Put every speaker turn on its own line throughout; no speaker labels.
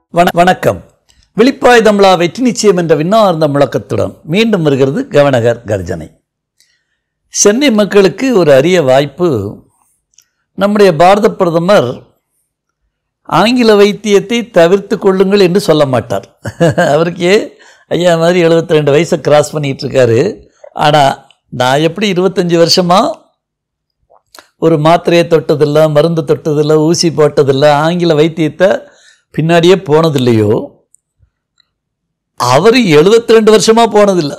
வண வணக்கம் விழிப்பாய் தமிழா வெற்றி நிச்சயம் என்ற விண்ணார்ந்த முழக்கத்துடன் மீண்டும் வருகிறது கவனகர் கர்ஜனை சென்னை மக்களுக்கு ஒரு அரிய வாய்ப்பு நம்முடைய பாரத பிரதமர் ஆங்கில வைத்தியத்தை தவிர்த்து கொள்ளுங்கள் என்று சொல்ல மாட்டார் அவருக்கே ஐயா மாதிரி 72 ரெண்டு வயசை கிராஸ் பண்ணிட்டு இருக்காரு ஆனால் நான் எப்படி இருபத்தஞ்சி வருஷமாக ஒரு மாத்திரையை தொட்டதில்லை மருந்து தொட்டதில்லை ஊசி போட்டதில்லை ஆங்கில வைத்தியத்தை பின்னாடியே போனதில்லையோ அவர் 72 ரெண்டு வருஷமாக போனதில்லை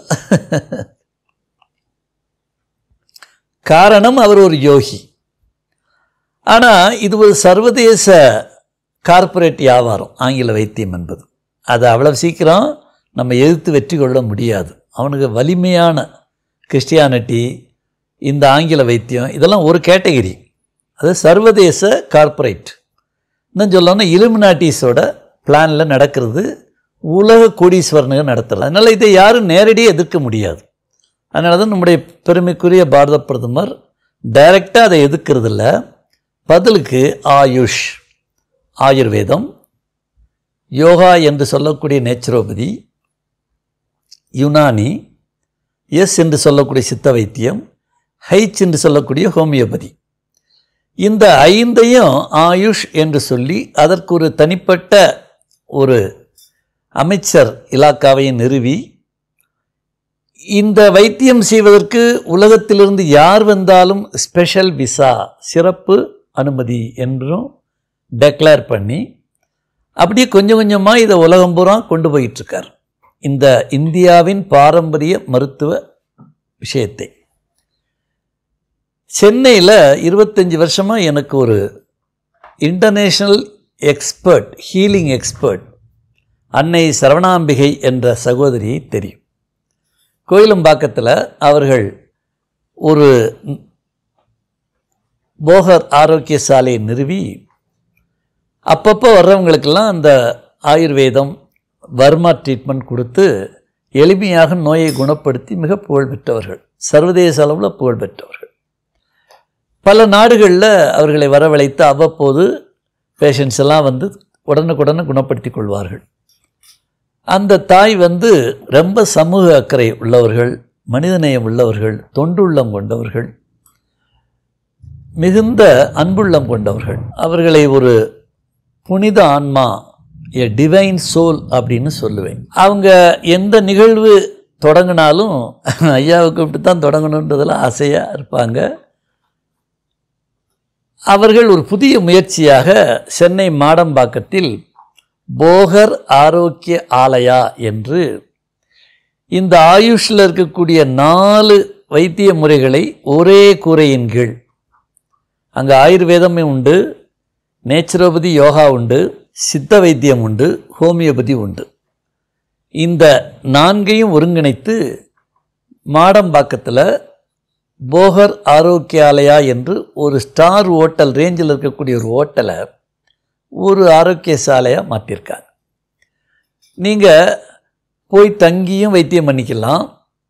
காரணம் அவர் ஒரு யோகி ஆனால் இது ஒரு சர்வதேச கார்ப்பரேட் வியாபாரம் ஆங்கில வைத்தியம் என்பது அது அவ்வளவு சீக்கிரம் நம்ம எதிர்த்து வெற்றி கொள்ள முடியாது அவனுக்கு வலிமையான கிறிஸ்டியானிட்டி இந்த ஆங்கில வைத்தியம் இதெல்லாம் ஒரு கேட்டகரி அது சர்வதேச கார்ப்பரேட் இன்னும் சொல்லணும்னா இலுமினாட்டிஸோட பிளானில் நடக்கிறது உலக கோடீஸ்வரனுங்க நடத்துறது அதனால் இதை யாரும் நேரடியாக எதிர்க்க முடியாது அதனால தான் நம்முடைய பெருமைக்குரிய பாரத பிரதமர் டைரெக்டாக அதை எதிர்க்கிறதில்ல பதிலுக்கு ஆயுஷ் ஆயுர்வேதம் யோகா என்று சொல்லக்கூடிய நேச்சுரோபதி யுனானி எஸ் என்று சொல்லக்கூடிய சித்த வைத்தியம் ஹைச் என்று சொல்லக்கூடிய ஹோமியோபதி இந்த ஐந்தையும் ஆயுஷ் என்று சொல்லி அதற்கு ஒரு தனிப்பட்ட ஒரு அமைச்சர் இலாக்காவை நிறுவி இந்த வைத்தியம் செய்வதற்கு உலகத்திலிருந்து யார் வந்தாலும் ஸ்பெஷல் விசா சிறப்பு அனுமதி என்றும் டெக்ளேர் பண்ணி அப்படியே கொஞ்சம் கொஞ்சமாக இதை உலகம் பூரா கொண்டு போயிட்டுருக்கார் இந்த இந்தியாவின் பாரம்பரிய மருத்துவ விஷயத்தை சென்னையில் இருபத்தஞ்சி வருஷமாக எனக்கு ஒரு இன்டர்நேஷ்னல் எக்ஸ்பர்ட் ஹீலிங் எக்ஸ்பர்ட் அன்னை சரவணாம்பிகை என்ற சகோதரியை தெரியும் கோயிலம்பாக்கத்தில் அவர்கள் ஒரு போகர் ஆரோக்கிய சாலையை நிறுவி அப்பப்போ வர்றவங்களுக்கெல்லாம் அந்த ஆயுர்வேதம் வர்மா ட்ரீட்மெண்ட் கொடுத்து எளிமையாக நோயை குணப்படுத்தி மிக புகழ்பெற்றவர்கள் சர்வதேச அளவில் புகழ்பெற்றவர்கள் பல நாடுகளில் அவர்களை வரவழைத்து அவ்வப்போது பேஷண்ட்ஸ் எல்லாம் வந்து உடனுக்குடனே குணப்படுத்தி கொள்வார்கள் அந்த தாய் வந்து ரொம்ப சமூக அக்கறை உள்ளவர்கள் மனிதநேயம் உள்ளவர்கள் தொண்டுள்ளம் கொண்டவர்கள் மிகுந்த அன்புள்ளம் கொண்டவர்கள் அவர்களை ஒரு புனித ஆன்மா எ டிவைன் சோல் அப்படின்னு சொல்லுவேன் அவங்க எந்த நிகழ்வு தொடங்கினாலும் ஐயாவுக்கு இப்படி தான் தொடங்கணுன்றதில் ஆசையாக இருப்பாங்க அவர்கள் ஒரு புதிய முயற்சியாக சென்னை மாடம்பாக்கத்தில் போகர் ஆரோக்கிய ஆலயா என்று இந்த ஆயுஷில் இருக்கக்கூடிய நாலு வைத்திய முறைகளை ஒரே கூரையின் கீழ் அங்கே ஆயுர்வேதமே உண்டு நேச்சுரோபதி யோகா உண்டு சித்த வைத்தியம் உண்டு ஹோமியோபதி உண்டு இந்த நான்கையும் ஒருங்கிணைத்து மாடம்பாக்கத்தில் போகர் ஆரோக்கியாலயா என்று ஒரு ஸ்டார் ஹோட்டல் ரேஞ்சில் இருக்கக்கூடிய ஒரு ஹோட்டலை ஒரு ஆரோக்கிய சாலையாக மாற்றிருக்காங்க நீங்கள் போய் தங்கியும் வைத்தியம் பண்ணிக்கலாம்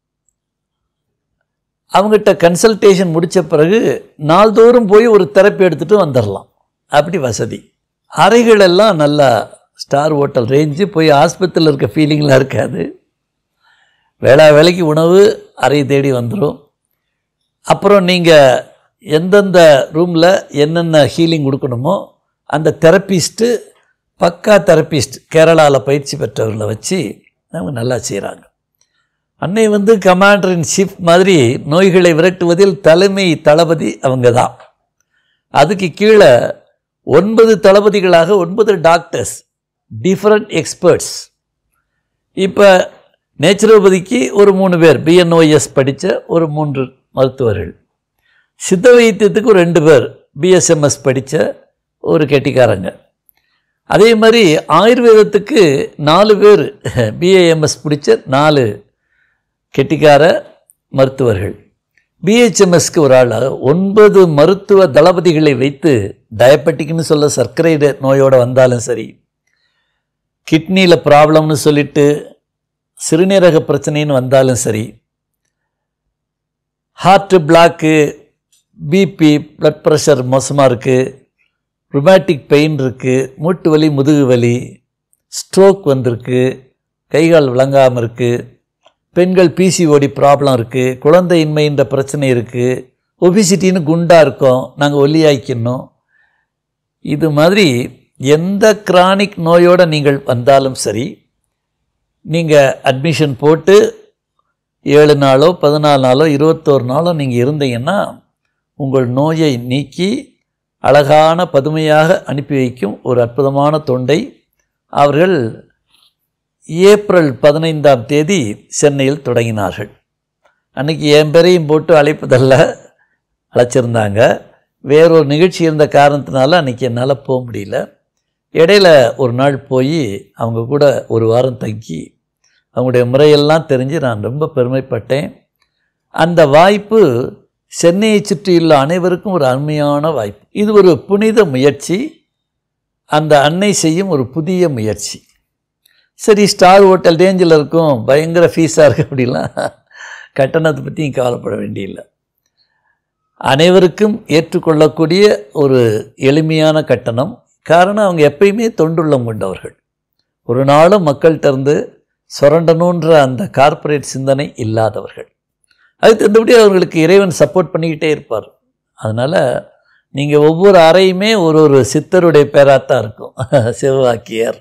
அவங்ககிட்ட கன்சல்டேஷன் முடித்த பிறகு நாள்தோறும் போய் ஒரு தெரப்பி எடுத்துகிட்டு வந்துடலாம் அப்படி வசதி அறைகள் எல்லாம் நல்லா ஸ்டார் ஹோட்டல் ரேஞ்சு போய் ஆஸ்பத்திரியில் இருக்க ஃபீலிங்லாம் இருக்காது வேளா வேலைக்கு உணவு அறை தேடி வந்துடும் அப்புறம் நீங்கள் எந்தெந்த ரூமில் என்னென்ன ஹீலிங் கொடுக்கணுமோ அந்த தெரப்பிஸ்ட்டு பக்கா தெரப்பிஸ்ட் கேரளாவில் பயிற்சி பெற்றவர்களை வச்சு அவங்க நல்லா செய்கிறாங்க அன்னை வந்து கமாண்டர் இன் சீஃப் மாதிரி நோய்களை விரட்டுவதில் தலைமை தளபதி அவங்க தான் அதுக்கு கீழே ஒன்பது தளபதிகளாக ஒன்பது டாக்டர்ஸ் டிஃப்ரெண்ட் எக்ஸ்பர்ட்ஸ் இப்போ நேச்சுரோபதிக்கு ஒரு மூணு பேர் பிஎன்ஓஎஸ் படித்த ஒரு மூன்று மருத்துவர்கள் சித்த வைத்தியத்துக்கு ஒரு ரெண்டு பேர் பிஎஸ்எம்எஸ் படித்த ஒரு கெட்டிக்காரங்க அதே மாதிரி ஆயுர்வேதத்துக்கு நாலு பேர் பிஏஎம்எஸ் பிடிச்ச நாலு கெட்டிக்கார மருத்துவர்கள் பிஹெச்எம்எஸ்க்கு ஒரு ஆள் ஒன்பது மருத்துவ தளபதிகளை வைத்து டயபெட்டிக்னு சொல்ல சர்க்கரை நோயோடு வந்தாலும் சரி கிட்னியில் ப்ராப்ளம்னு சொல்லிட்டு சிறுநீரக பிரச்சனைன்னு வந்தாலும் சரி heart block BP blood pressure மோசமாக இருக்குது ருமேட்டிக் பெயின் இருக்குது மூட்டு வலி முதுகு வலி ஸ்ட்ரோக் வந்திருக்கு கைகால் விளங்காமல் இருக்குது பெண்கள் பிசிஓடி ப்ராப்ளம் இருக்குது குழந்தையின்மைன்ற பிரச்சனை இருக்குது ஒபிசிட்டின்னு குண்டாக இருக்கோம் நாங்கள் ஒல்லியாக்கணும் இது மாதிரி எந்த கிரானிக் நோயோடு நீங்கள் வந்தாலும் சரி நீங்கள் அட்மிஷன் போட்டு ஏழு நாளோ பதினாலு நாளோ இருபத்தோரு நாளோ நீங்கள் இருந்தீங்கன்னா உங்கள் நோயை நீக்கி அழகான பதுமையாக அனுப்பி வைக்கும் ஒரு அற்புதமான தொண்டை அவர்கள் ஏப்ரல் பதினைந்தாம் தேதி சென்னையில் தொடங்கினார்கள் அன்றைக்கி என் பேரையும் போட்டு அழைப்பதல்ல அழைச்சிருந்தாங்க வேறொரு நிகழ்ச்சி இருந்த காரணத்தினால அன்றைக்கி என்னால் போக முடியல இடையில ஒரு நாள் போய் அவங்க கூட ஒரு வாரம் தங்கி அவங்களுடைய முறையெல்லாம் தெரிஞ்சு நான் ரொம்ப பெருமைப்பட்டேன் அந்த வாய்ப்பு சென்னையை சுற்றியுள்ள அனைவருக்கும் ஒரு அருமையான வாய்ப்பு இது ஒரு புனித முயற்சி அந்த அன்னை செய்யும் ஒரு புதிய முயற்சி சரி ஸ்டார் ஹோட்டல் ரேஞ்சில் இருக்கும் பயங்கர ஃபீஸாக இருக்குது அப்படிலாம் கட்டணத்தை பற்றியும் கவலைப்பட வேண்டியில்லை அனைவருக்கும் ஏற்றுக்கொள்ளக்கூடிய ஒரு எளிமையான கட்டணம் காரணம் அவங்க எப்பயுமே தொண்டுள்ளம் கொண்டவர்கள் ஒரு நாளும் மக்கள்கிட்ட இருந்து சுரண்டணுன்ற அந்த கார்ப்பரேட் சிந்தனை இல்லாதவர்கள் அது தந்தபடி அவர்களுக்கு இறைவன் சப்போர்ட் பண்ணிக்கிட்டே இருப்பார் அதனால் நீங்கள் ஒவ்வொரு அறையுமே ஒரு ஒரு சித்தருடைய பேராக தான் இருக்கும் சிவவாக்கியர்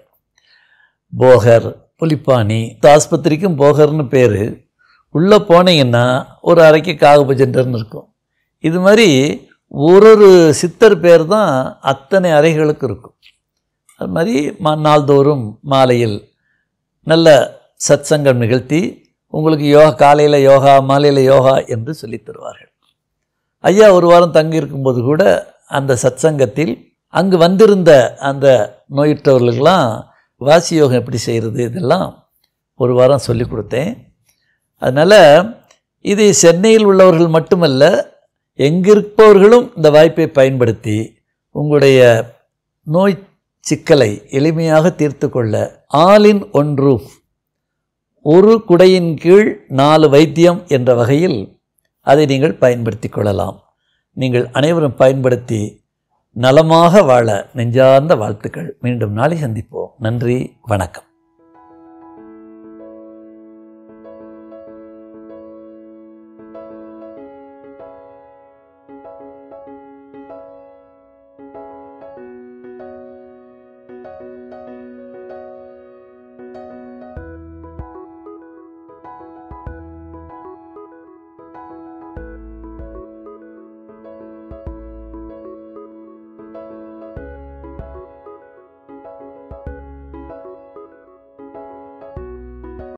போகர் புலிப்பாணி இந்த ஆஸ்பத்திரிக்கும் போகர்னு பேர் உள்ளே போனீங்கன்னா ஒரு அறைக்கு காகபஜெண்டர்னு இருக்கும் இது மாதிரி ஒரு ஒரு சித்தர் பேர் தான் அத்தனை அறைகளுக்கு இருக்கும் அது மாதிரி மா நாள்தோறும் மாலையில் நல்ல சத்சங்கம் நிகழ்த்தி உங்களுக்கு யோகா காலையில் யோகா மாலையில் யோகா என்று சொல்லித் தருவார்கள் ஐயா ஒரு வாரம் தங்கி இருக்கும்போது கூட அந்த சத்சங்கத்தில் அங்கு வந்திருந்த அந்த நோயுற்றவர்களுக்கெல்லாம் வாசி யோகம் எப்படி செய்கிறது இதெல்லாம் ஒரு வாரம் சொல்லி கொடுத்தேன் அதனால் இது சென்னையில் உள்ளவர்கள் மட்டுமல்ல எங்கிருப்பவர்களும் இந்த வாய்ப்பை பயன்படுத்தி உங்களுடைய நோய் சிக்கலை எளிமையாக தீர்த்து கொள்ள ஆல் இன் ஒன் ரூஃப் ஒரு குடையின் கீழ் நாலு வைத்தியம் என்ற வகையில் அதை நீங்கள் பயன்படுத்தி கொள்ளலாம் நீங்கள் அனைவரும் பயன்படுத்தி நலமாக வாழ நெஞ்சார்ந்த வாழ்த்துக்கள் மீண்டும் நாளை சந்திப்போம் நன்றி வணக்கம்